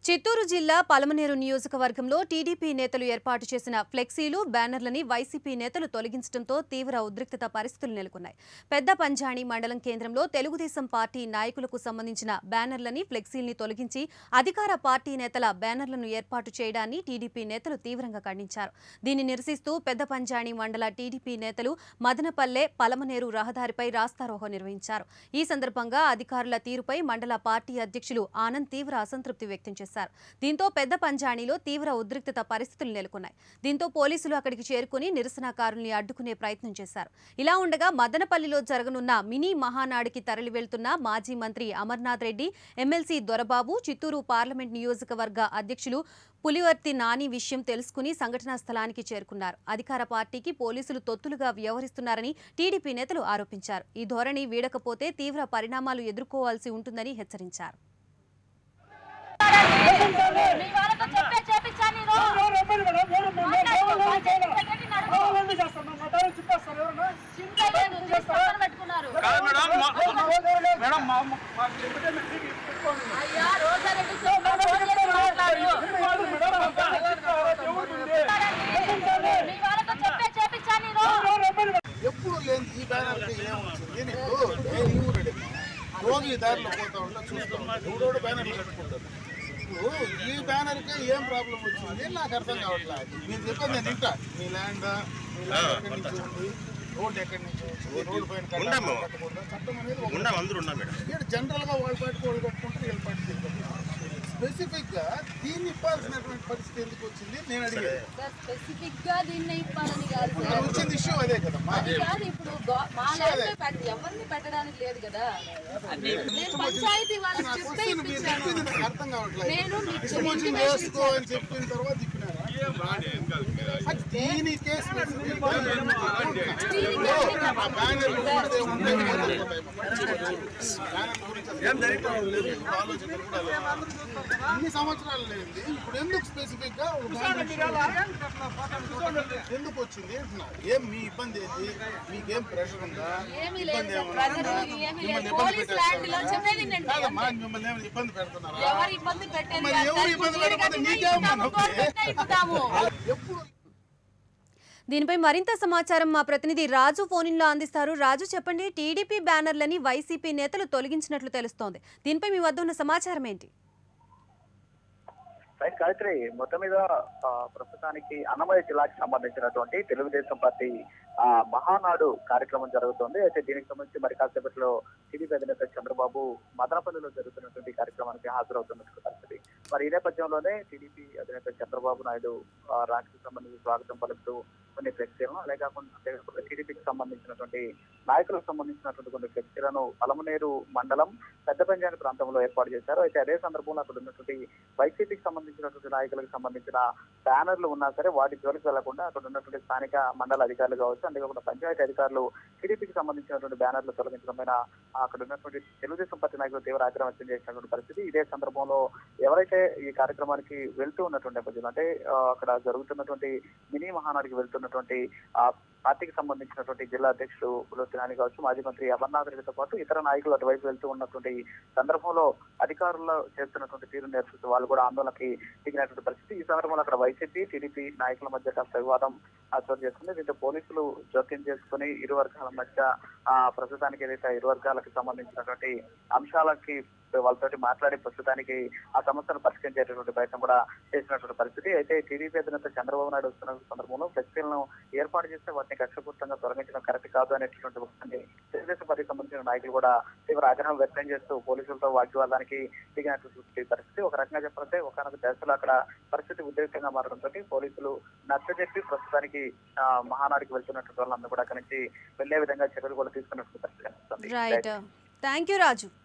చిత్తూరు జిల్లా పలమనేరు నియోజకవర్గంలో టీడీపీ నేతలు ఏర్పాటు చేసిన ఫ్లెక్సీలు బ్యానర్లని వైసీపీ నేతలు తొలగించడంతో తీవ్ర ఉద్రిక్తత పరిస్థితులు నెలకొన్నాయి పెద్ద పంజాణి మండలం కేంద్రంలో తెలుగుదేశం పార్టీ నాయకులకు సంబంధించిన బ్యానర్లని ఫ్లెక్సీల్ని తొలగించి అధికార పార్టీ నేతల బ్యానర్లను ఏర్పాటు చేయడాన్ని టీడీపీ నేతలు తీవ్రంగా ఖండించారు దీన్ని నిరసిస్తూ పెద్ద పంజాణి మండల టీడీపీ నేతలు మదనపల్లె పలమనేరు రహదారిపై రాస్తారోహో నిర్వహించారు ఈ సందర్భంగా అధికారుల తీరుపై మండల పార్టీ అధ్యక్షులు ఆనంద్ తీవ్ర అసంతృప్తి వ్యక్తం చేశారు దీంతో పెద్ద పంజాణిలో తీవ్ర ఉద్రిక్తత పరిస్థితులు నెలకొన్నాయి దీంతో పోలీసులు అక్కడికి చేరుకుని నిరసనకారుల్ని అడ్డుకునే ప్రయత్నం చేశారు ఇలా ఉండగా మదనపల్లిలో జరగనున్న మినీ మహానాడుకి తరలి వెళ్తున్న మాజీ మంత్రి అమర్నాథ్ రెడ్డి ఎమ్మెల్సీ దొరబాబు చిత్తూరు పార్లమెంట్ నియోజకవర్గ అధ్యక్షులు పులివర్తి నాని విషయం తెలుసుకుని సంఘటనా స్థలానికి చేరుకున్నారు అధికార పార్టీకి పోలీసులు తొత్తులుగా వ్యవహరిస్తున్నారని టీడీపీ నేతలు ఆరోపించారు ఈ ధోరణి వీడకపోతే తీవ్ర పరిణామాలు ఎదుర్కోవాల్సి ఉంటుందని హెచ్చరించారు మీ వాళ్ళతో చెప్పే చేపించా నేను చింతలేదు చేసి పక్కన పెట్టుకున్నారు కాదు మేడం మా- మేడం మా మాకు ఎంటర్టైన్మెంట్ టీవీ పెట్టుకోండి. అయ్యా రోజారెడ్డి చెప్పిన ఫోన్ చేసి మాట్లాడు కాదు మేడం, అంతా ఎవరు ఉంది? మీ వాళ్ళతో చెప్పే చేపించా నేను ఎప్పుడు లేని ఈ బ్యానర్కి ఏమొచ్చింది నీకు నేను ఈ ఊరు రోజు ఈ దారిలో పోతా ఉంటా చూస్తూ ఉంటాను ఎవడోడు బ్యానర్లు కట్టుకుంటారు ఇప్పుడు ఈ బ్యానర్కి ఏం ప్రాబ్లం వచ్చింది నాకు అర్థం కావట్లేదు మీరు చెప్పేది నేను వింటా మీ ల్యాండ్ మీ ల్యాండ్ ఎక్కడి నుంచి ఉంది రోడ్ ఎక్కడి నుంచి వచ్చింది రోడ్ పైన కట్టాలా, కట్టకూడదా? చట్టం అనేది ఒక ఉన్నాం అందరూ ఉన్నాం మేడం ఇక్కడ జనరల్ గా వాళ్ళ పాటికి వాళ్ళు కట్టుకుంటారు వీళ్ళ పాటికి వీళ్ళు కట్టుకుంటారు స్పెసిఫిక్ గా దీన్ని ఇవ్వాల్సినటువంటి పరిస్థితి ఎందుకు వచ్చింది నేను అడిగేది స్పెసిఫిక్ గా దీన్ని ఇవ్వాలని కాదు ఇక్కడ వచ్చింది ఇష్యూ అదే కదమ్మా అది కాదు ఇప్పుడు గో- మా లైఫ్ లో పెట్- ఎవరిని పెట్టడానికి లేదు కదా నేను పంచాయతీ వాళ్ళకి నాకు చెప్తే వస్తుంది మీరు ఇప్పించాను చెప్పింది నాకు అర్థం కావట్లేదు నేను మీకు ఇష్టం వచ్చింది వేసుకో అని చెప్పిన తర్వాత ఇప్పినారా అది దీని కేసు స్పెసిఫిక్ గా నేను చెప్తున్నా. ఆ బ్యానర్లు ఉంటే ఉంటే పోతాయి. బ్యానర్ల గురించి అసలు ఏం లేదు. ఆలోచనలు కూడా లేవు. ఇన్ని సంవత్సరాలు లేదు ఇప్పుడు ఎందుకు స్పెసిఫిక్ గా ఒక బ్యానర్ ఎందుకు వచ్చింది అంటున్నా ఏం మీ ఇబ్బంది ఏంటి మీకేం ప్రెషర్ ఉందా ఏమీ ఇబ్బంది లేదు ఏమన్నా ప్రజలు ఉందా? ఏమీ మిమ్మల్ని లేదు ఇబ్బంది పోలీస్ ల్యాండ్ లో పెట్టేస్తారా? చెప్పేది నేను కాదమ్మా మిమ్మల్ని ఏమైనా ఇబ్బంది పెడుతున్నారా ఎవరు ఇబ్బంది పెట్టేది మరి కాదు. ఎవరు ఇబ్బంది పెట్టకపోతే నీకేమన్నా నొప్పి? గవర్నమెంటే ఇస్తాము ఎప్పుడు దీనిపై మరింత సమాచారం మా ప్రతినిధి రాజు ఫోన్లో అందిస్తారు రాజు చెప్పండి టీడీపీ బ్యానర్లని వైసీపీ నేతలు తొలగించినట్లు తెలుస్తోంది దీనిపై మీ వద్ద ఉన్న సమాచారం ఏంటి రైట్ గాయత్రి మొత్తం మీద ఆ, ప్రస్తుతానికి అన్నమయ్య జిల్లాకి సంబంధించినటువంటి తెలుగుదేశం పార్టీ ఆ, మహానాడు కార్యక్రమం జరుగుతుంది అయితే దీనికి సంబంధించి మరి కాసేపట్లో టీడీపీ అధినేత చంద్రబాబు మదనపల్లిలో జరుగుతున్నటువంటి కార్యక్రమానికి హాజరవుతున్నటువంటి పరిస్థితి మరి ఈ నేపథ్యంలోనే టీడీపీ అధినేత చంద్రబాబు నాయుడు ఆ, రాష్ట్రకు సంబంధించి స్వాగతం పలుకుతూ కొన్ని ఫ్లెక్సీలను అలాగే కాకుండా అంతేకాకుండా టీడీపీకి సంబంధించినటువంటి నాయకులకు సంబంధించినటువంటి కొన్ని ఫ్లెక్సీలను పలమనేరు మండలం పెద్ద పంజాని ప్రాంతంలో ఏర్పాటు చేశారు అయితే అదే సందర్భంలో అక్కడ ఉన్నటువంటి వైసీపీకి సంబంధించినటువంటి నాయకులకు సంబంధించిన బ్యానర్లు ఉన్నా సరే వాటి జోలికి వెళ్లకుండా అక్కడ ఉన్నటువంటి స్థానిక మండల అధికారులు కావచ్చు అంతేకాకుండా పంచాయతీ అధికారులు టీడీపీకి సంబంధించినటువంటి బ్యానర్లు తొలగించడం పైన అక్కడ ఉన్నటువంటి తెలుగుదేశం పార్టీ నాయకులు తీవ్ర ఆగ్రహం వ్యక్తం చేసినటువంటి పరిస్థితి ఇదే సందర్భంలో ఎవరైతే ఈ కార్యక్రమానికి వెళ్తూ ఉన్నటువంటి నేపథ్యంలో అంటే ఆ, అక్కడ జరుగుతున్నటువంటి మినీ మహానాడికి వెళ్తున్నటువంటి ఆ పార్టీకి సంబంధించినటువంటి జిల్లా అధ్యక్షుడు పులోతి నాని కావచ్చు మాజీ మంత్రి అమర్నాథ్ రెడ్డితో పాటు ఇతర నాయకులు అటువైపు వెళ్తూ ఉన్నటువంటి సందర్భంలో అధికారులు చేస్తున్నటువంటి తీరు నేర్చుకుంటూ వాళ్ళు కూడా ఆందోళనకి దిగినటువంటి పరిస్థితి ఈ సందర్భంలో అక్కడ వైసీపీ టీడీపీ నాయకుల మధ్య కాస్త వివాదం ఆ, చోటు చేసుకుంది దీంతో పోలీసులు జోక్యం చేసుకుని ఇరు వర్గాల మధ్య ఆ ప్రస్తుతానికి ఏదైతే ఇరు వర్గాలకు సంబంధించినటువంటి అంశాలకి వాళ్ళతోటి మాట్లాడి ప్రస్తుతానికి ఆ సమస్యను పరిష్కరించేటటువంటి ప్రయత్నం కూడా చేసినటువంటి పరిస్థితి అయితే టీడీపీ అధినేత చంద్రబాబు నాయుడు వస్తున్న సందర్భంలో ఫ్లెక్సీలను ఏర్పాటు చేస్తే వాటిని కక్షపూర్తంగా తొలగించడం కరెక్ట్ కాదు అనేటటువంటి విషయాన్ని తెలుగుదేశం పార్టీకి సంబంధించిన నాయకులు కూడా తీవ్ర ఆగ్రహం వ్యక్తం చేస్తూ పోలీసులతో వాగ్వివాదానికి దిగినటువంటి పరిస్థితి ఒక రకంగా చెప్పాలంటే ఒకనొక దశలో అక్కడ పరిస్థితి ఉద్రిక్తంగా మారడంతో పోలీసులు నచ్చజెప్పి ప్రస్తుతానికి ఆ, మహానాడికి వెళ్తున్నటువంటి వాళ్ళందరూ కూడా అక్కడి నుంచి వెళ్లే విధంగా చర్యలు కూడా తీసుకున్నటువంటి పరిస్థితి కనిపిస్తుంది రైట్ థ్యాంక్ యూ రాజు